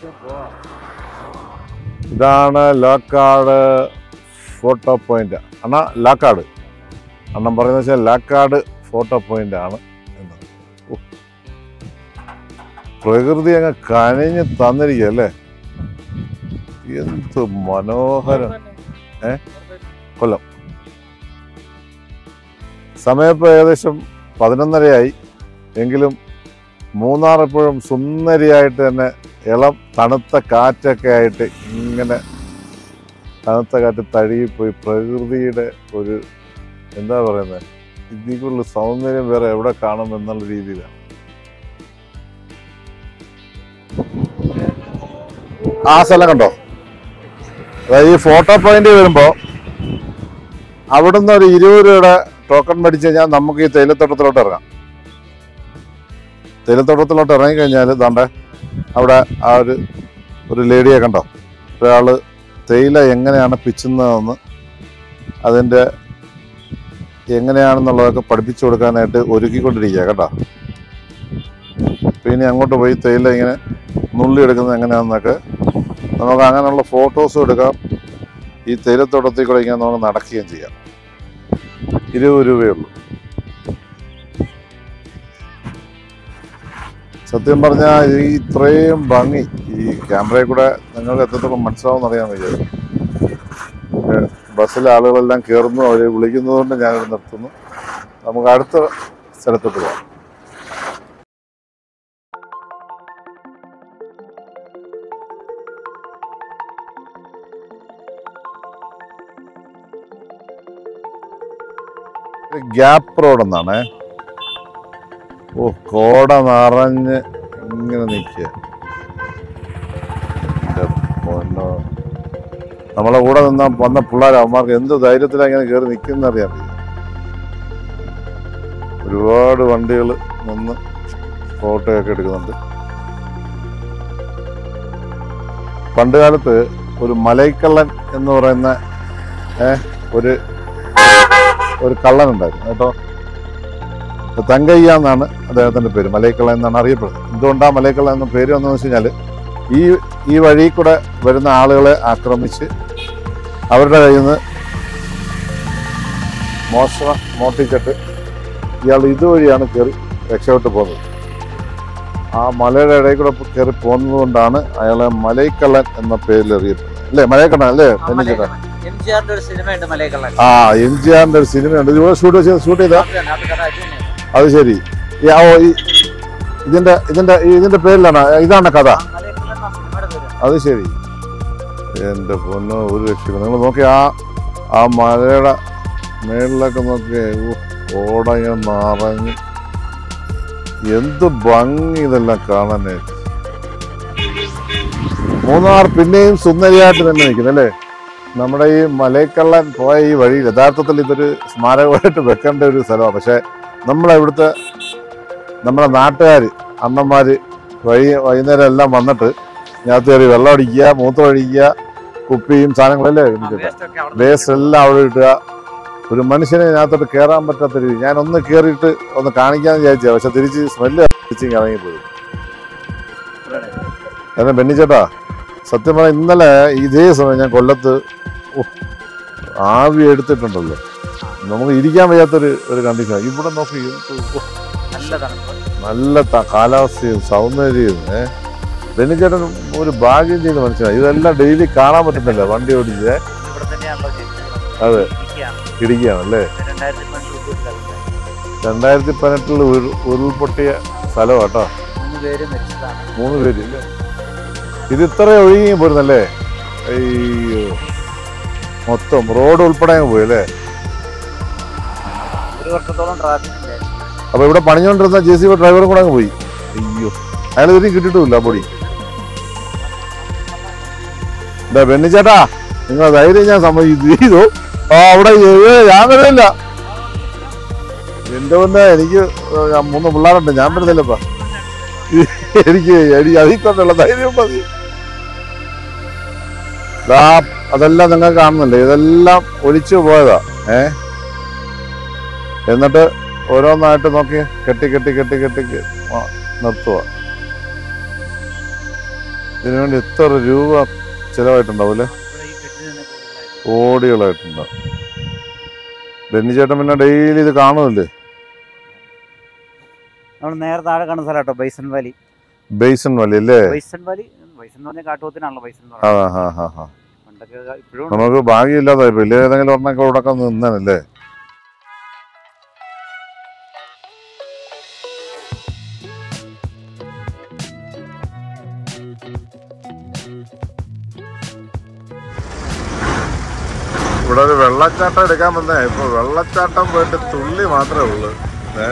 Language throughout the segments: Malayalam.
ഇതാണ് ലാക്കാട് ഫോട്ടോ പോയിന്റ് അണ്ണാ ലാക്കാട് അണ്ണൻ പറയുന്നത് വെച്ചാൽ ലാക്കാട് ഫോട്ടോ പോയിന്റ് ആണ് എന്ന് ഓ. പ്രകൃതി അങ്ങ് കനിഞ്ഞ് തന്നിരിക്കുക അല്ലേ എന്ത് മനോഹരം കൊല്ലം സമയം ഇപ്പോൾ ഏകദേശം പതിനൊന്നരയായി എങ്കിലും മൂന്നാർ എപ്പോഴും സുന്ദരിയായിട്ട് തന്നെ ഇളം തണുത്ത കാറ്റൊക്കെ ആയിട്ട് ഇങ്ങനെ തണുത്ത കാറ്റ് തഴുകിപ്പോയി പ്രകൃതിയുടെ ഒരു എന്താ പറയുന്നത് ഇതിൽ കൂടുതൽ സൗന്ദര്യം വേറെ എവിടെ കാണും എന്നുള്ള രീതിയിലാണ് ആ സ്ഥലം കണ്ടോ അതായത് ഈ ഫോട്ടോ പോയിന്റ് വരുമ്പോൾ അവിടുന്ന് ഒരു ഇരുപത് രൂപയുടെ ടോക്കൺ മേടിച്ച് കഴിഞ്ഞാൽ നമുക്ക് ഈ തേയിലത്തോട്ടത്തിലോട്ട് ഇറങ്ങാം തേയിലത്തോട്ടത്തിലോട്ട് ഇറങ്ങിക്കഴിഞ്ഞാൽ ദാണ്ടെ അവിടെ ആ ഒരു ഒരു ലേഡിയെ കണ്ടോ ഒരാൾ തേയില എങ്ങനെയാണ് പിച്ചുന്നതെന്ന് അതിൻ്റെ എങ്ങനെയാണെന്നുള്ളതൊക്കെ പഠിപ്പിച്ചു കൊടുക്കാനായിട്ട് ഒരുക്കിക്കൊണ്ടിരിക്കുക കേട്ടോ പിന്നെ അങ്ങോട്ട് പോയി തേയില ഇങ്ങനെ നുള്ളി എടുക്കുന്നത് എങ്ങനെയാണെന്നൊക്കെ നമുക്ക് അങ്ങനെയുള്ള ഫോട്ടോസും എടുക്കാം ഈ തേയിലത്തോട്ടത്തിൽ കൂടെ ഇങ്ങനെ നമുക്ക് നടക്കുകയും ചെയ്യാം ഇരുപത് രൂപയേ ഉള്ളൂ സത്യം പറഞ്ഞാൽ ഈ ഇത്രയും ഭംഗി ഈ ക്യാമറയിൽ കൂടെ നിങ്ങൾക്ക് എത്രത്തോളം മനസ്സിലാവും അറിയാൻ വയ്യത് ബസ്സിലെ ആളുകളെല്ലാം കയറുന്നു അവരെ വിളിക്കുന്നതുകൊണ്ട് ഞാനിവിടെ നിർത്തുന്നു നമുക്ക് അടുത്ത സ്ഥലത്തോട്ട് പോകാം ഗ്യാപ്പ് റോഡ് എന്നാണേ ഓ കോട നിറഞ്ഞ് ഇങ്ങനെ നിൽക്കുക എൻ്റെ പൊന്നോ നമ്മളെ കൂടെ നിന്ന വന്ന പിള്ളേർ അവന്മാർക്ക് എന്ത് ധൈര്യത്തിലാണ് ഇങ്ങനെ കയറി നിൽക്കുന്ന അറിയാൻ വയ്യ. ഒരുപാട് വണ്ടികൾ നിന്ന് ഫോട്ടോ ഒക്കെ എടുക്കുന്നുണ്ട് പണ്ട് കാലത്ത് ഒരു മലൈക്കള്ളൻ എന്ന് പറയുന്ന ഏ, ഒരു ഒരു കള്ളൻ ഉണ്ടായിരുന്നു കേട്ടോ തങ്കയ്യ എന്നാണ് അദ്ദേഹത്തിന്റെ പേര് മലൈക്കള്ളൻ എന്നാണ് അറിയപ്പെടുന്നത് എന്തുകൊണ്ടാ മലൈക്കള്ളൻ എന്ന പേര് വന്നതെന്ന് വെച്ച് കഴിഞ്ഞാൽ ഈ ഈ വഴി കൂടെ വരുന്ന ആളുകളെ ആക്രമിച്ച് അവരുടെ കയ്യിൽ നിന്ന് മോഷണം മോട്ടിച്ചിട്ട് ഇയാൾ ഇതുവഴിയാണ് കയറി രക്ഷപ്പെട്ട് പോകുന്നത് ആ മലയുടെ ഇടയിൽ കൂടെ കയറി പോകുന്നത് കൊണ്ടാണ് അയാളെ മലൈക്കള്ളൻ എന്ന പേരിൽ അറിയപ്പെടുന്നത് അല്ലേ മലൈക്കള്ളൻ അല്ലേ ബെന്നിച്ചേട്ടാ എം ജി ആറിന്റെ ഒരു സിനിമയുണ്ട് മലയക്കള്ളൻ ആ എം ജി ആറിന്റെ ഒരു സിനിമയുണ്ട് ഇവിടെ ഷൂട്ട് ഷൂട്ട് ചെയ്ത അത് തന്നെ, അത് കഥ അത് തന്നെയാണ്. അത് ശരി ഈ ആ, ഓ, ഈ- ഇതിന്റെ ഇതിന്റെ ഈ ഇതിന്റെ പേരിലാണ് ഇതാണ് കഥ ആ മലയക്കള്ളൻ എന്ന സിനിമയുടെ പേര് അത് ശരി എന്റെ പൊന്നോ ഒരു രക്ഷയില്ല നിങ്ങൾ നോക്കി ആ ആ മലയുടെ മേളിലൊക്കെ നോക്കി ഓട ഇങ്ങനെ നിറഞ്ഞ് എന്ത് ഭംഗി ഇതെല്ലാം കാണാനായിട്ട് മൂന്നാർ പിന്നെയും സുന്ദരിയായിട്ട് തന്നെ നിൽക്കുന്നു അല്ലേ നമ്മുടെ ഈ മലയക്കള്ളൻ പോയ ഈ വഴി യഥാർത്ഥത്തിൽ ഇതൊരു സ്മാരകമായിട്ട് വെക്കേണ്ട ഒരു സ്ഥലമാണ് പക്ഷെ നമ്മളെ ഇവിടുത്തെ നമ്മുടെ നാട്ടുകാർ അണ്ണന്മാര് വഴി വൈകുന്നേരം എല്ലാം വന്നിട്ട് ഇതിനകത്ത് കയറി വെള്ളം അടിക്കുക മൂത്രം ഒഴിക്കുക കുപ്പിയും സാധനങ്ങളല്ലേ ആ, ഇതിനകത്ത് waste ഒക്കെ അവിടെ വേസ്റ്റ് എല്ലാം അവിടെ ഇടുക ഒരു മനുഷ്യനെ ഇതിനകത്തോട്ട് കയറാൻ പറ്റാത്ത രീതി ഞാൻ ഒന്ന് കയറിയിട്ട് ഒന്ന് കാണിക്കാന്ന് വിചാരിച്ചാ പക്ഷെ തിരിച്ച് സ്മെല്ല് തിരിച്ച് ഇറങ്ങിപ്പോയി കാരണം ബെന്നിച്ചേട്ടാ സത്യം പറഞ്ഞാൽ ഇന്നലെ ഇതേ സമയം ഞാൻ കൊല്ലത്ത് ഉഫ്, ആവി എടുത്തിട്ടുണ്ടല്ലോ നമുക്ക് ഇരിക്കാൻ വയ്യാത്തൊരു ഒരു കണ്ടീഷൻ ഇവിടെ നോക്കി എന്ത് ഉഫ്, നല്ല തണുപ്പ് നല്ല ത- കാലാവസ്ഥയും സൗന്ദര്യവും ഏ ബെന്നിച്ചേട്ടൻ ഒരു ഭാഗ്യം ചെയ്ത് മനസ്സിലായി ഇതെല്ലാം ഡെയിലി കാണാൻ പറ്റുന്നില്ല വണ്ടി ഓടിച്ച് ഏ? ഇവിടെ തന്നെയാണല്ലോ ജനിച്ചത് അതെ. ഇരിക്കുകയാണ്. ഇടിക്കുകയാണ് അല്ലേ രണ്ടായിരത്തി പതിനെട്ടിൽ ഉരുൾപൊട്ടൽ. രണ്ടായിരത്തി പതിനെട്ടിൽ ഉരുൾ ഉരുൾപൊട്ടിയ സ്ഥലം കേട്ടോ മൂന്ന് പേര് മരിച്ചതാണ് മൂന്ന് പേര് ഇല്ലേ ഇത് ഇത്ര ഒഴുകി പോരുന്നല്ലേ അയ്യോ മൊത്തം റോഡ് ഉൾപ്പെടെ അങ്ങ് പോയി അല്ലേ ഒരു വർഷത്തോളം ട്രാഫിക് ഇല്ലായിരുന്നു അപ്പൊ ഇവിടെ പണിഞ്ഞോണ്ടിരുന്ന ജെ സി ബി ഡ്രൈവറും കൂടെ അങ്ങ് പോയി അയ്യോ അയാൾ ഇതിനും കിട്ടിയിട്ടുമില്ല ആ പൊടി എന്താ ബെന്നിച്ചേട്ടാ നിങ്ങൾ ധൈര്യം ഞാൻ സമ്മതിച്ചു ചെയ്തു ആ അവിടെ ഏ, ഞാൻ വരുന്നില്ല എന്റെ മുന്നേ എനിക്ക് ഞാൻ മൂന്ന് പിള്ളേരുണ്ട് ഞാൻ വരുന്നില്ലപ്പാ എനിക്ക് എനിക്ക് അതിൽ തന്നെയുള്ള ധൈര്യം മതി ദാ അതെല്ലാം നിങ്ങൾ കാണുന്നില്ലേ ഇതെല്ലാം ഒലിച്ചു പോയതാ ഏ എന്നിട്ട് ഓരോന്നായിട്ട് നോക്കി കെട്ടി കെട്ടി കെട്ടി കെട്ടി ആ, നിർത്തുക ഇതിനു വേണ്ടി എത്ര രൂപ ചിലവായിട്ടുണ്ടാവും അല്ലേ ഇവിടെ ഈ കെട്ടിന് തന്നെ കൂടുതലായിട്ട് കോടികളായിട്ടുണ്ടാവും ബെന്നി ചേട്ടൻ പിന്നെ ഡെയിലി ഇത് കാണുമല്ലേ നമ്മൾ നേരെ താഴെ കാണുന്ന സ്ഥലം കേട്ടോ ബൈസൺ വാലി ബേസൺ വലി അല്ലേ ബൈസൺ വാലി ബൈസൺ എന്ന് പറഞ്ഞാൽ കാട്ടുപോത്തിനാണല്ലോ ബൈസൺ എന്ന് ആ പറയുന്നത് ഹാ ഹാ ഹാ പണ്ടൊക്കെ ഇപ്പോഴും നമുക്ക് ഭാഗ്യമില്ലാതായി വലിയ ഏതെങ്കിലും ഒരെണ്ണൊക്കെ ഇവിടെ ഒക്കെ നിന്നല്ലേ ഇവിടെ ഒരു വെള്ളച്ചാട്ടം എടുക്കാൻ വന്നേ ഇപ്പൊ വെള്ളച്ചാട്ടം പോയിട്ട് തുള്ളി മാത്രമേ ഉള്ളൂ ഏ?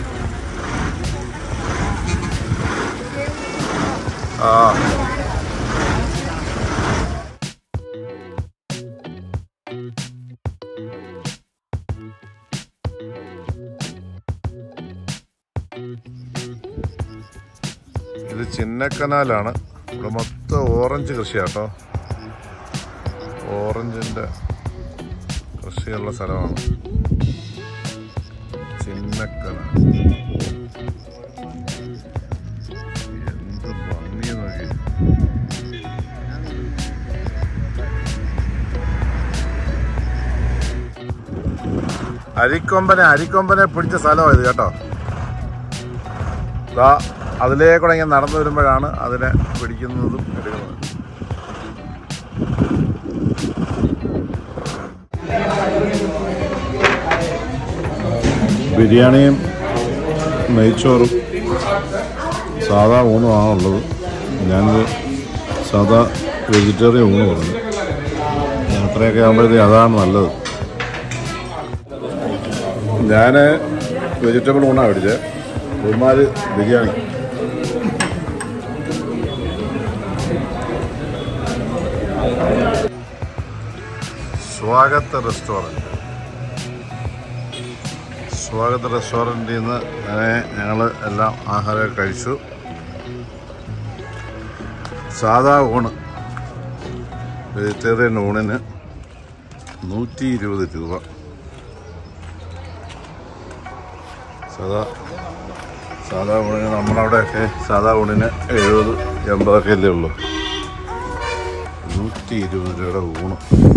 ആ ഇത് ചിന്നക്കനാലാണ് ഇവിടെ മൊത്തം ഓറഞ്ച് കൃഷിയാട്ടോ ഓറഞ്ചിന്റെ കൃഷിയുള്ള സ്ഥലമാണ് ചിന്നക്കനാൽ എന്ത് ഭംഗി നോക്കി അരിക്കൊമ്പനെ അരിക്കൊമ്പനെ പിടിച്ച സ്ഥലമാണ് ഇത് കേട്ടോ ദാ അതിലേക്കൂടെ ഇങ്ങനെ നടന്നു വരുമ്പോഴാണ് അതിനെ പിടിക്കുന്നതും എടുക്കുന്നതും ബിരിയാണിയും നെയ്ച്ചോറും സാധാ ഊണുമാണ് ഉള്ളത് ഞാനിത് സാധാ വെജിറ്റേറിയൻ ഊണ് പറഞ്ഞു യാത്രയൊക്കെ ആകുമ്പോഴത്തേക്ക് അതാണ് നല്ലത് ഞാൻ വെജിറ്റബിൾ ഊണാണ് പിടിച്ചത് ഉമ്മാര് ബിരിയാണി സ്വാഗത റെസ്റ്റോറൻറ്റ് സ്വാഗത റെസ്റ്റോറൻറ്റിൽ നിന്ന് ഞങ്ങൾ എല്ലാം ആഹാരം കഴിച്ചു സാധാ ഊണ് വെജിറ്റേറിയൻ ഊണിന് നൂറ്റി ഇരുപത് രൂപ സാധാ സാധാ ഊണിന് നമ്മുടെ അവിടെയൊക്കെ സാധാ ഊണിന് എഴുപത് എൺപതൊക്കെ അല്ലേ ഉള്ളൂ നൂറ്റി ഇരുപത് രൂപയുടെ ഊണ്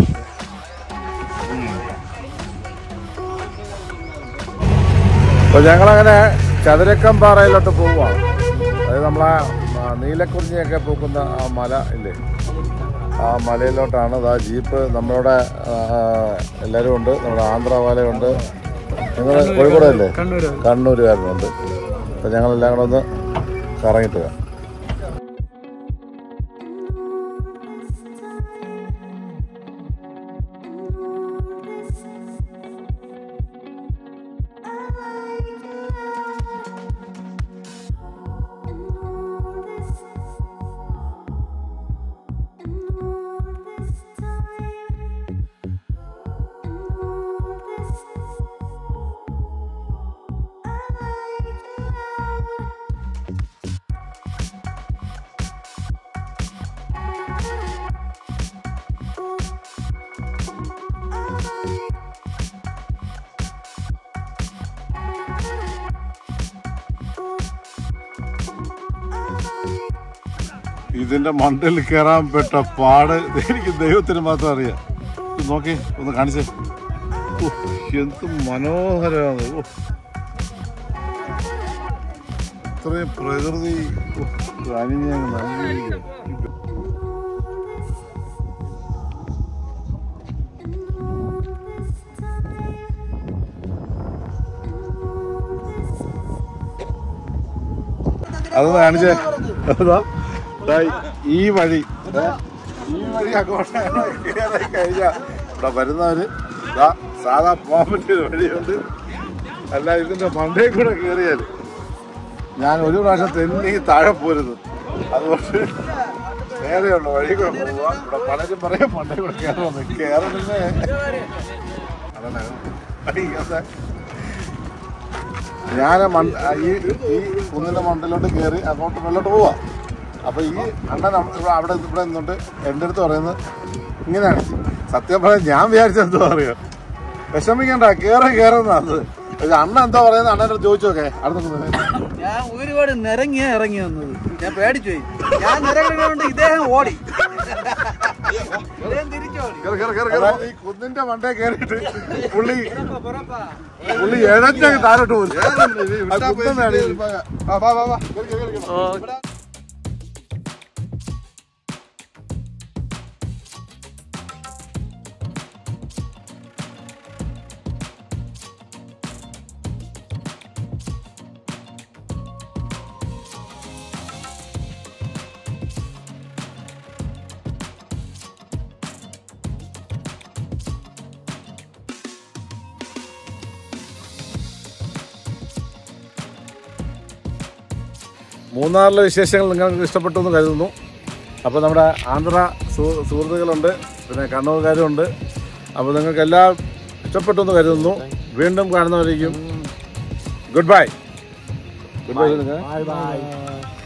അപ്പോൾ ഞങ്ങളങ്ങനെ ചതുരക്കം പാറയിലോട്ട് പോവുകയാണ് അതായത് നമ്മളെ ആ, നീലക്കുറിഞ്ഞിയൊക്കെ പൂക്കുന്ന ആ മല ഇല്ലേ ആ മലയിലോട്ടാണ് ആ ജീപ്പ് നമ്മളുടെ ആ, എല്ലാവരും ഉണ്ട് നമ്മുടെ ആന്ധ്രാവാലയുണ്ട് നിങ്ങൾ കോഴിക്കോടല്ലേ കണ്ണൂർ കണ്ണൂരുകാരനുണ്ട് അപ്പം ഞങ്ങളെല്ലാം കൂടെ ഒന്ന് കറങ്ങിട്ട് വരാം ഇതിന്റെ മണ്ടയിൽ കയറാൻ പെട്ട പാട് എനിക്ക് ദൈവത്തിന് മാത്രം അറിയാം ഇത് നോക്കി ഒന്ന് കാണിച്ചേ ഓ, എന്ത് മനോഹരമാണ് ഓ. ഇത്രയും പ്രകൃതി ഓ, അനിഞ്ഞ നല്ല അതൊന്ന് കാണിച്ചേ അതാ ദാ ഈ വഴി ദേ, ഈ വഴി അങ്ങോട്ട് കയറി കഴിഞ്ഞാ ഇവിടെ വരുന്നവര് ദാ സാധാ പോകാൻ പറ്റിയ ഒരു വഴിയുണ്ട് അല്ല ഇതിന്റെ മണ്ടയിൽ കൂടെ കയറിയാല് ഞാൻ ഒരു പ്രാവശ്യം തെന്നി താഴെ പോരുന്നു അതുകൊണ്ട് നേരെയുള്ള വഴി കൂടെ പോവാ ഇവിടെ പലരും പറയും മണ്ടയിൽ കൂടെ കയറുമെന്ന് കയറുന്നേ അതാണ് ഇങ്ങനത്തെ ഞാൻ മണ്ട ഈ ഈ കുന്നിന്റെ മണ്ടയിലോട്ട് കയറി അങ്ങോട്ട് മുകളിലോട്ട് പോവാ അപ്പൊ ഈ അണ്ണൻ നമ്മ- ഇവിടെ അവിടെ ഇവിടെ നിന്നുകൊണ്ട് എൻ്റെ അടുത്ത് പറയുന്നത് ഇങ്ങനെയാണ് സത്യം പറയാൻ ഞാൻ വിചാരിച്ച എന്തോ അറിയോ വിഷമിക്കണ്ട കേറി കയറുന്നത് പക്ഷെ അണ്ണ എന്താ പറയുന്നത് അണ്ണൻ്റെ അടുത്ത് ചോദിച്ചു നോക്കേ അടുത്ത ഞാൻ ഒരുപാട് നിരങ്ങിയാ ഇറങ്ങി വന്നത് ഞാൻ പേടിച്ചു പോയി ഞാൻ നിരങ്ങിക്കൊണ്ട് ഇദ്ദേഹം ഓടി ഇദ്ദേഹം തിരിച്ചോടി ഈ കുന്നിന്റെ മണ്ടേ കയറിയിട്ട് പുള്ളി പുള്ളി എഴഞ്ഞങ്ങ് താരോട്ട് പോകും മൂന്നാറിലെ വിശേഷങ്ങൾ നിങ്ങൾക്ക് ഇഷ്ടപ്പെട്ടു എന്ന് കരുതുന്നു അപ്പോൾ നമ്മുടെ ആന്ധ്ര സു- സുഹൃത്തുക്കളുണ്ട് പിന്നെ കണ്ണൂർക്കാരുണ്ട് അപ്പോൾ നിങ്ങൾക്ക് എല്ലാം ഇഷ്ടപ്പെട്ടു എന്ന് കരുതുന്നു വീണ്ടും കാണുന്നവരേക്കും ഗുഡ് ബൈ ഗുഡ് ബൈ